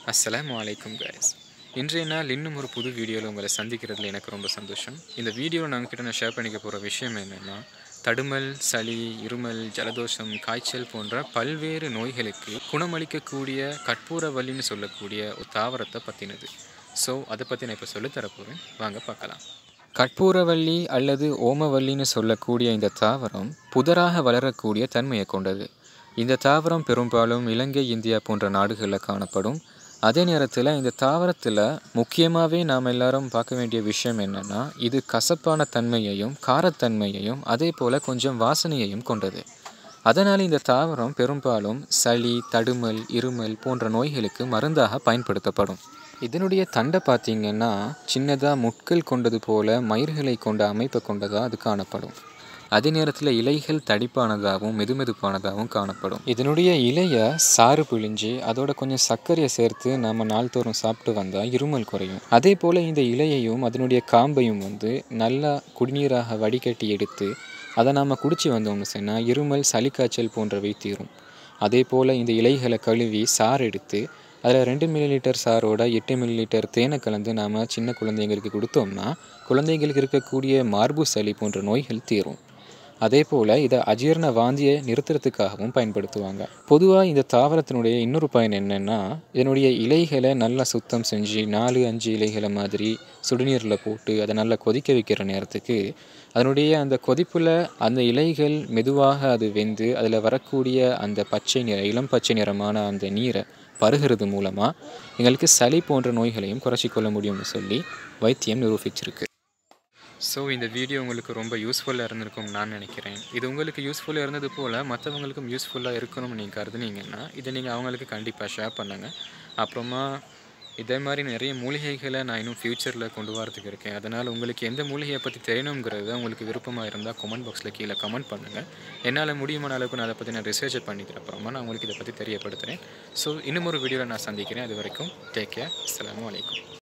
அஸ்ஸலாமு அலைக்கும் கைஸ் இன்றைய நாள் இன்னும் ஒரு புது வீடியோவில் உங்களை சந்திக்கிறதுல எனக்கு ரொம்ப சந்தோஷம் இந்த வீடியோவில் நான் கிட்ட நான் ஷேர் பண்ணிக்க போகிற விஷயம் என்னென்னா தடுமல் சளி இருமல் ஜலதோஷம் காய்ச்சல் போன்ற பல்வேறு நோய்களுக்கு குணமளிக்கக்கூடிய கற்பூரவல்லின்னு சொல்லக்கூடிய ஒரு தாவரத்தை பற்றினது ஸோ அதை பற்றி நான் இப்போ சொல்லித்தரப்போகிறேன் வாங்க பார்க்கலாம் கற்பூரவல்லி அல்லது ஓமவல்லின்னு சொல்லக்கூடிய இந்த தாவரம் புதராக வளரக்கூடிய தன்மையை கொண்டது இந்த தாவரம் பெரும்பாலும் இலங்கை இந்தியா போன்ற நாடுகளில் காணப்படும் அதே நேரத்தில் இந்த தாவரத்தில் முக்கியமாகவே நாம் எல்லாரும் பார்க்க வேண்டிய விஷயம் என்னென்னா இது கசப்பான தன்மையையும் காரத்தன்மையையும் அதே போல் கொஞ்சம் வாசனையையும் கொண்டது அதனால் இந்த தாவரம் பெரும்பாலும் சளி தடுமல் இருமல் போன்ற நோய்களுக்கு மருந்தாக பயன்படுத்தப்படும் இதனுடைய தண்டை பார்த்தீங்கன்னா சின்னதாக முட்கள் கொண்டது போல மயிர்களை கொண்ட அமைப்பை கொண்டதாக அது காணப்படும் அதே நேரத்தில் இலைகள் தடிப்பானதாகவும் மெதுமெதுப்பானதாகவும் காணப்படும் இதனுடைய இலையை சாறு பிழிஞ்சு அதோட கொஞ்சம் சர்க்கரையை சேர்த்து நம்ம நாள்தோறும் சாப்பிட்டு வந்தால் இருமல் குறையும் அதே போல் இந்த இலையையும் அதனுடைய காம்பையும் வந்து நல்லா குடிநீராக வடிகட்டி எடுத்து அதை நாம் குடிச்சு வந்தோம்னு சொன்னால் இருமல் சளிக்காய்ச்சல் போன்றவை தீரும் அதே போல் இந்த இலைகளை கழுவி சாறு எடுத்து அதில் ரெண்டு மில்லி லிட்டர் சாரோட எட்டு மில்லி லிட்டர் தேனை கலந்து நாம் சின்ன குழந்தைங்களுக்கு கொடுத்தோம்னா குழந்தைங்களுக்கு இருக்கக்கூடிய மார்பு சளி போன்ற நோய்கள் தீரும் அதே போல் இதை அஜீரண வாந்தியை நிறுத்துறதுக்காகவும் பயன்படுத்துவாங்க பொதுவாக இந்த தாவரத்தினுடைய இன்னொரு பயன் என்னென்னா இதனுடைய இலைகளை நல்லா சுத்தம் செஞ்சு நாலு அஞ்சு இலைகளை மாதிரி சுடுநீரில் போட்டு அதை நல்லா கொதிக்க வைக்கிற நேரத்துக்கு அதனுடைய அந்த கொதிப்பில் அந்த இலைகள் மெதுவாக அது வெந்து அதில் வரக்கூடிய அந்த பச்சை நிற இளம் பச்சை நிறமான அந்த நீரை பருகிறது மூலமாக எங்களுக்கு சளி போன்ற நோய்களையும் குறைச்சி கொள்ள முடியும்னு சொல்லி வைத்தியம் நிரூபிச்சிருக்கு ஸோ இந்த வீடியோ உங்களுக்கு ரொம்ப யூஸ்ஃபுல்லாக இருந்திருக்கும்னு நான் நினைக்கிறேன் இது உங்களுக்கு யூஸ்ஃபுல்லாக இருந்தது போல் மற்றவங்களுக்கும் யூஸ்ஃபுல்லாக இருக்கணும்னு நீங்கள் கருதுனீங்கன்னா இதை நீங்கள் அவங்களுக்கு கண்டிப்பாக ஷேர் பண்ணுங்கள் அப்புறமா இதே மாதிரி நிறைய மூலிகைகளை நான் இன்னும் ஃப்யூச்சரில் கொண்டு வரதுக்கு இருக்கேன் அதனால் உங்களுக்கு எந்த மூலிகையை பற்றி தெரியணுங்கிறத உங்களுக்கு விருப்பமாக இருந்தால் கமெண்ட் பாக்ஸில் கீழே கமெண்ட் பண்ணுங்கள் என்னால் முடியுமான அளவுக்கு நான் அதை பற்றி நான் ரிசர்ச் பண்ணிக்கிறேன் அப்புறமா நான் உங்களுக்கு இதை பற்றி தெரியப்படுத்துகிறேன் ஸோ இன்னும் ஒரு வீடியோவில் நான் சந்திக்கிறேன் அது வரைக்கும் டேக் கேர் அஸ்ஸலாமு அலைக்கும்